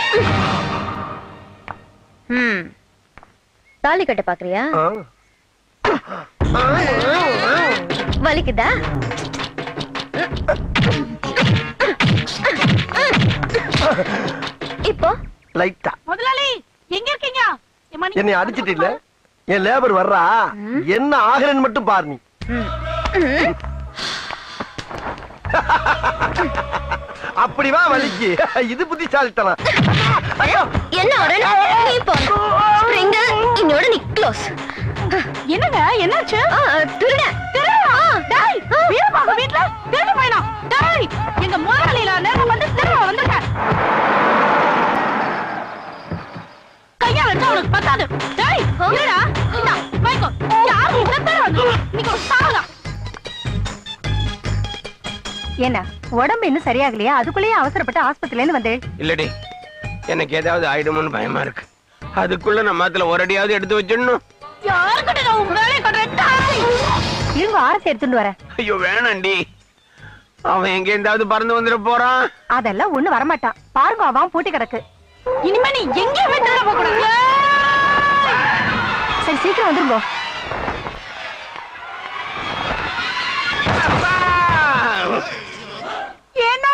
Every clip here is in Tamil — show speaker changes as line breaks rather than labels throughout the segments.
ம் தாலி கட்ட பாக்குறியா வலிக்குதா இப்போ
லைட்டா
முதலாளி எங்க இருக்கீங்க எம்மா, நீ-
என்னை அடிச்சிட்டு இல்ல என் லேபர் வர்றா என்ன ஆகிறேன்னு மட்டும் பாரு நீ அப்படி வா வலிக்கு இது புத்திசாலித்தனம் ஐயோ
என்ன ஒரு நீ போ ஸ்ப்ரிங் இன்னோட நீ க்ளோஸ்
என்னங்க என்னாச்சு
திருட
திருடா டேய் வீரபாக வீட்ல திருடு பையனா டேய் எங்க முதலாளில நேரம் வந்து திருட வந்திருக்க கையா வச்சா உனக்கு பத்தாது டேய் இருடா இந்தா வாங்கிக்கோ யாரு இந்த திருட வந்து நீங்க ஒரு சாவுதான்
என்ன உடம்பு இன்னும் சரியாகலையா அதுக்குள்ளேயே அவசரப்பட்டு ஆஸ்பத்திரில இருந்து வந்தேன்
இல்லடி எனக்கு ஏதாவது ஆயிடுமோன்னு பயமா இருக்கு அதுக்குள்ள நம்ம அதுல ஒரு அடியாவது எடுத்து வச்சிடணும்
யாருக்கிட்ட நான் உங்க வேலையை கட்டுறேன் டேய்
இருங்க ஆரத்தி எடுத்துட்டு வரேன்
ஐயோ வேணாண்டி அவன் எங்க இருந்தாவது பறந்து வந்துட போறான்
அதெல்லாம் ஒண்ணு வரமாட்டான் பாருங்க அவன் பூட்டி கிடக்கு
இனிமே நீ எங்கேயுமே திருட போக கூடாது
சரி சீக்கிரம் வந்துருங்க
ஏன்னா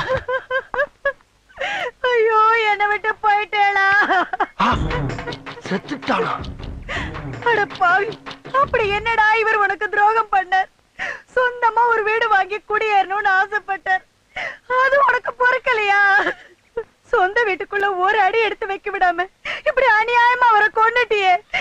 ஐயோ என்னை விட்டு போயிட்டேளா
செத்துட்டானா
அட பாவி அப்படி என்னடா இவர் உனக்கு துரோகம் பண்ணார் சொந்தமா ஒரு வீடு வாங்கி குடியேறணும்னு ஆசைப்பட்டார் அது உனக்கு பொறுக்கலையா சொந்த வீட்டுக்குள்ள ஒரு அடி எடுத்து வைக்க விடாம இப்படி அநியாயமா அவரை கொண்டுட்டியே